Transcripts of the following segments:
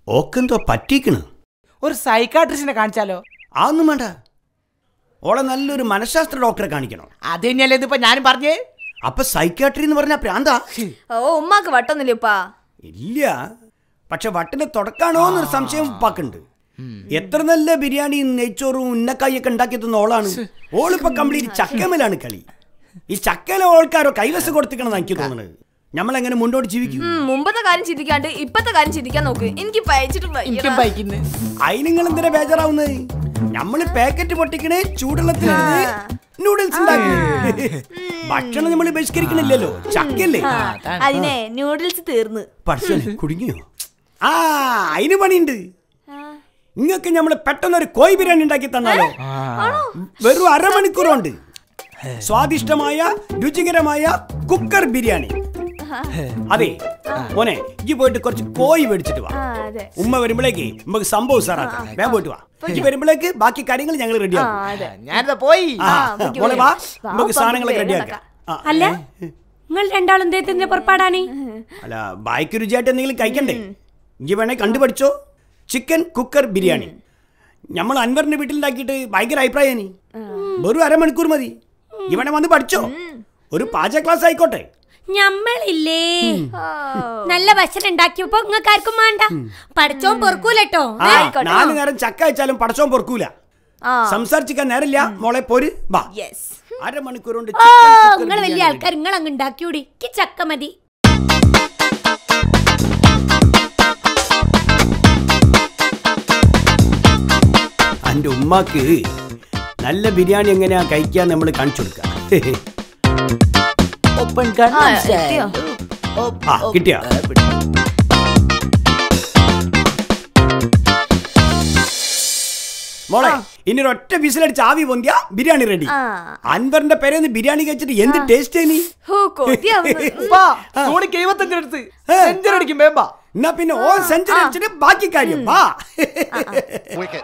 ഓക്കെന്തോ പറ്റിക്കണ് ഒരു സൈക്കാട്രിസ്റ്റിനെ കാണിച്ചാലോ അതൊന്നും വേണ്ട ഓളെ നല്ലൊരു മനഃശാസ്ത്ര ഡോക്ടറെ കാണിക്കണം അത് തന്നെയല്ലേ ഇതിപ്പോ ഞാനും പറഞ്ഞേ അപ്പൊ സൈക്കാട്രി എന്ന് പറഞ്ഞ പ്രാന്താ ഓ ഉമ്മാക്ക് വട്ടൊന്നുമില്ല ഉപ്പാ ഇല്ല പക്ഷെ വട്ടിന് തുടക്കാണോ എന്നൊരു സംശയം ഉപ്പാക്കുണ്ട് എത്ര നല്ല ബിരിയാണിയും നെയ്ച്ചോറും ഉന്നക്കായൊക്കെ ഉണ്ടാക്കി തന്ന ഓളാണ് ഓളിപ്പോ കംപ്ലീറ്റ് ചക്കമേലാണ് കളി ഈ ചക്കയിലെ ഓൾക്കാരോ കൈവശം കൊടുത്തിക്കണെന്ന് എനിക്ക് തോന്നുന്നത് നമ്മളെങ്ങനെ മുന്നോട്ട് ജീവിക്കും ഉം, മുമ്പത്തെ കാര്യം ചിന്തിക്കാണ്ട് ഇപ്പത്തെ കാര്യം ചിന്തിക്കാൻ നോക്ക് എനിക്ക് പയച്ചിട്ട് എനിക്കും ബൈക്കിന്ന് അതിന് നിങ്ങൾ എന്തിനാ ബേജാറാവുന്നത് നമ്മള് പാക്കറ്റ് പൊട്ടിക്കണേ ചൂടുള്ളത്തിൽ നൂഡിൽസ് ഉണ്ടാക്കണേ ഭക്ഷണം നമ്മൾ ബഹിഷ്കരിക്കണില്ലല്ലോ ചക്കല്ലേ അതിനെ നൂഡിൽസ് തീർന്ന് പഠിച്ചോനെ കുടുങ്ങിയോ ആ അതിന് പണിയുണ്ട് നിങ്ങൾക്ക് നമ്മൾ പെട്ടെന്ന് ഒരു കോഴി ബിരിയാണി ഉണ്ടാക്കി തന്നാലോ വെറും അരമണിക്കൂർ കൊണ്ട് സ്വാദിഷ്ടമായ രുചികരമായ കുക്കർ ബിരിയാണി അതെ മോനെ ഇജ്ജ് പോയിട്ട് കുറച്ച് കോഴി മേടിച്ചിട്ട് വാ ആ അതെ ഉമ്മ വരുമ്പോഴേക്ക് നമുക്ക് സംഭവം സാറാക്കാം വേഗം പോയിട്ട് വാ ഇജ്ജ് വരുമ്പോഴേക്ക് ബാക്കി കാര്യങ്ങൾ ഞങ്ങൾ ആ റെഡിയാക്കും അതെ ഞാനിതാ പോയി ആ പൊയ്ക്കോ, മോളെ വാ വാ, നമുക്ക് ഉപ്പാ, സാധനങ്ങളൊക്കെ വേഗം റെഡിയാക്കാം ആ, അല്ല നിങ്ങൾ രണ്ടാളും എന്തേത്തിന്റെ പുറപ്പാടാണ് അല്ല ബായ്ക്ക് രുചിയായിട്ട് എന്തെങ്കിലും കഴിക്കണ്ടേ ഇജ്ജ് വേണേ കണ്ടുപഠിച്ചോ ചിക്കൻ കുക്കർ ബിരിയാണി നമ്മൾ അൻവറിന്റെ വീട്ടിലുണ്ടാക്കിയിട്ട് ഭയങ്കര അഭിപ്രായം വെറും അരമണിക്കൂർ മതി ഇവനെ വന്ന് പഠിച്ചോ ഒരു പാചക ക്ലാസ് ആയിക്കോട്ടെ ഞമ്മളില്ലേ നല്ല ഭക്ഷണം ഉണ്ടാക്കിയപ്പോ നിങ്ങൾക്ക് ആർക്കും വേണ്ട പഠിച്ചോൻ പൊറക്കൂലട്ടോ ആ നാല് നേരം ചക്ക വെച്ചാലും പടച്ചോൻ പൊറക്കൂല ആ സംസാരിച്ചിക്കാൻ നേരമില്ല മോളെ പോര് വാ യെസ് അരമണിക്കൂർ കൊണ്ട് ഓ chicken cooker നിങ്ങൾ വലിയ ബിരിയാണി ആൾക്കാർ നിങ്ങൾ അങ്ങ് ഉണ്ടാക്കിയൂടി എനിക്ക് ചക്ക മതി അന്റെ ഉമ്മാക്ക് നല്ല ബിരിയാണി എങ്ങനെയാ കഴിക്കാൻ നമ്മൾ കാണിച്ചു കൊടുക്കാം ഓപ്പൺ ആ എത്തിയോ ആ കിട്ടിയാ മോളെ ഇനി ഒരു ഒറ്റ വിസിലടിച്ച് ആവി പൊന്തിയ ബിരിയാണി റെഡി ആ. അൻവറിന്റെ പേരെന്ന് ബിരിയാണി കഴിച്ചിട്ട് എന്ത് ടേസ്റ്റ് നീ ഹോ കൊതിയാവുന്നു ധോണിക്ക് എഴുപത്തഞ്ചിനടുത്ത് സെഞ്ചുറി അടിക്കും വേമ്പാ എന്നാ പിന്നെ ഓ സെഞ്ചുറി അടിച്ചിട്ട് ബാക്കി കാര്യം വാ wicket.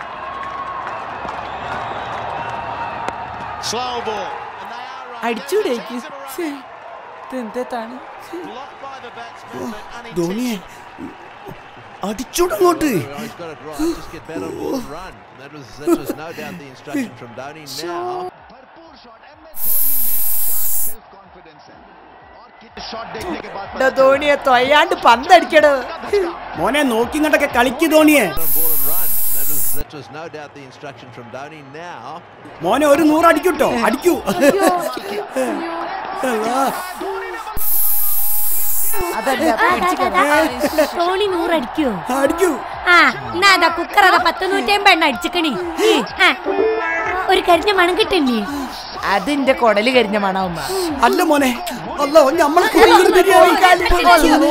Slow ball. And they are right. അടിച്ചൂടേക്ക് Six in a row. എന്താണ് Blocked by the batsman, but ധോണിയെ അടിച്ചോടങ്ങോട്ട് He's got it right. Just get better and run. That was that was no doubt the instruction from Dhoni. Now भरपूर shot M S Dhoni में क्या self confidence है और कितने shot देखने के बाद पता ധോണിയെ തൊയ്യാണ്ട് പന്തടിക്കടോ മോനെ നോക്കി കണ്ടൊക്കെ കളിക്ക് ധോണിയെ on ball and run. That was that was no doubt the instruction from Dhoni. Now മോനെ ഒരു നൂറ് അടിക്കൂട്ടോ അടിക്കൂ അതല്ല ടോണി നൂറടിക്കോ അടിക്കൂ ആ എന്നാ അതാ കുക്കർ അതാ പത്ത് നൂറ്റമ്പത് എണ്ണ അടിച്ചിക്കണി ആ, ഒരു കരിഞ്ഞ മണം കിട്ടല്ലേ അതിന്റെ കൊടല് കരിഞ്ഞ മണവുമ്മ അല്ല മോനെ അല്ലോ നമ്മളെ കോഴികൾ ബിരിയാണി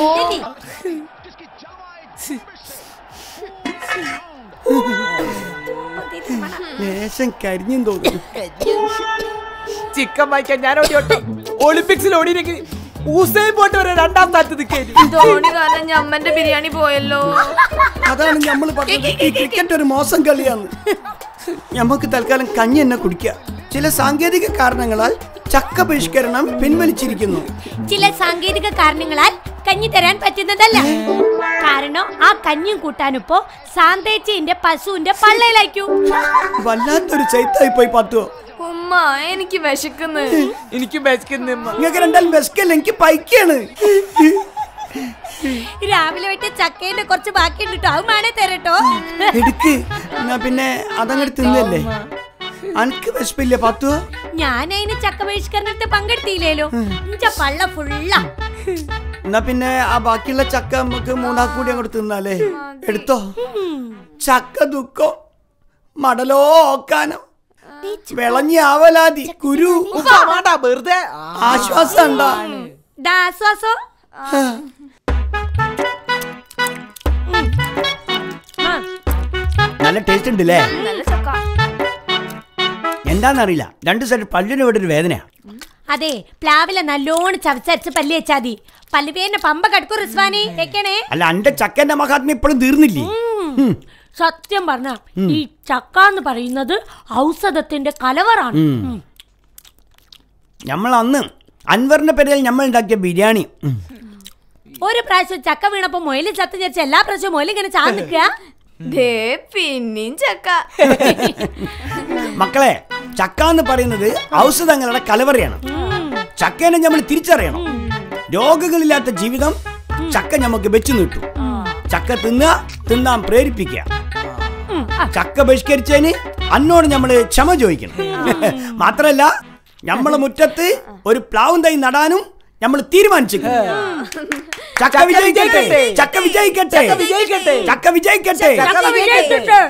ലേശം കരിഞ്ഞും തോന്നുന്നു ചിക്കൻ വായിക്കാൻ ഞാൻ ഓടി ഓട്ടെ ഒളിമ്പിക്സിൽ ഓടിയില്ലെങ്കിൽ ഊസൈൻ പോട്ട് വരെ രണ്ടാം സ്ഥാനത്ത് നിൽക്കേരി ധോണി കാരണം ഞമ്മന്റെ ബിരിയാണി പോയല്ലോ അതാണ് നമ്മൾ പറഞ്ഞത് ഈ ക്രിക്കറ്റ് ഒരു മോശം കളിയാണ് നമുക്ക് തൽക്കാലം കഞ്ഞി തന്നെ കുടിക്കാം ചില സാങ്കേതിക കാരണങ്ങളാൽ ചക്ക ബഹിഷ്കരണം പിൻവലിച്ചിരിക്കുന്നു ചില സാങ്കേതിക കാരണങ്ങളാൽ കഞ്ഞി തരാൻ പറ്റുന്നതല്ല കാരണം ആ കഞ്ഞിയും കൂട്ടാനിപ്പോ സാന്തേച്ചിന്റെ പശുവിന്റെ പള്ളയിലാക്കൂ വല്ലാത്തൊരു ചൈത്തായി പോയി പത്തുവോ ഉമ്മ എനിക്ക് വിശക്കുന്നു എനിക്ക് ബെസ്ക്കുന്ന നിങ്ങൾക്ക് രണ്ടാലും ബെസ്കല്ല എനിക്ക് പൈക്കാണ് രാവിലെ വിട്ട് ചക്കേന്റെ കുറച്ച് ബാക്കിയുണ്ട് കേട്ടോ അത് വേണേ തരട്ടോ എടുക്ക് എന്നാ പിന്നെ അതങ്ങോട്ട് തിന്നല്ലേ അനക്ക് വിശപ്പില്ലേ പത്തുവോ ഞാൻ അതിന് ചക്ക ബഹിഷ്കരണത്തിൽ പങ്കെടുത്തില്ലേലോ എന്നുവെച്ചാ പള്ള ഫുള്ളാ എന്നാ പിന്നെ ആ ബാക്കിയുള്ള ചക്ക നമുക്ക് മൂന്നാം കൂടി അങ്ങോട്ട് തിന്നാലേ എടുത്തോ ചക്ക ദുഃഖം മടലോ ഓക്കാനം വിളഞ്ഞ ആവലാതി കുരു വേണ്ട വെറുതെ ആ. ആശ്വാസം ഉണ്ടാ ദാസ്വാസോ നല്ല ടേസ്റ്റ് ഉണ്ട് അല്ലേ നല്ല ചക്ക എന്താന്നറിയില്ല രണ്ട് സൈഡ് പല്ലിന് ഇവിടെ ഒരു വേദനയാ അതെ പ്ലാവിലെ നല്ലോണം ചവച്ചരച്ച് പല്ല് വെച്ചാതി പല്ലുവേന്റെ പമ്പ കടക്കും റിസ്വാനി വെക്കണേ അല്ല അന്റെ ചക്കന്റെ മഹാത്മ്യം ഇപ്പോഴും തീർന്നില്ലേ ഉം. സത്യം പറഞ്ഞ ഈ ചക്ക എന്ന് പറയുന്നത് ഔഷധത്തിന്റെ കലവറാണ് ഉം. നമ്മൾ അന്ന് അൻവറിന്റെ പേരിൽ നമ്മൾ ഉണ്ടാക്കിയ ബിരിയാണി ഉം. ഒരു പ്രാവശ്യം ചക്ക വീണപ്പോ മൊയില് ചത്ത് ചരിച്ച എല്ലാ പ്രാവശ്യവും മൊയില് ഇങ്ങനെ ചാന്ന് നിൽക്കുക ദേ പിന്നെയും ചക്ക മക്കളെ ചക്ക എന്ന് പറയുന്നത് ഔഷധങ്ങളുടെ കലവറയാണ് ചക്കേനെ നമ്മൾ തിരിച്ചറിയണം രോഗങ്ങളില്ലാത്ത ജീവിതം ചക്ക നമുക്ക് വെച്ചു നീട്ടും ചക്ക തിന്നുക തിന്നാൻ പ്രേരിപ്പിക്കുക ചക്ക ബഹിഷ്കരിച്ചതിന് അന്നോട് നമ്മള് ക്ഷമ ചോദിക്കണം മാത്രല്ല നമ്മളെ മുറ്റത്ത് ഒരു പ്ലാവും തൈ നടാനും നമ്മൾ തീരുമാനിച്ചു ചക്ക വിജയിക്കട്ടെ ചക്ക വിജയിക്കട്ടെ വിജയിക്കട്ടെ ചക്ക വിജയിക്കട്ടെ ചക്ക വിജയിക്കട്ടെ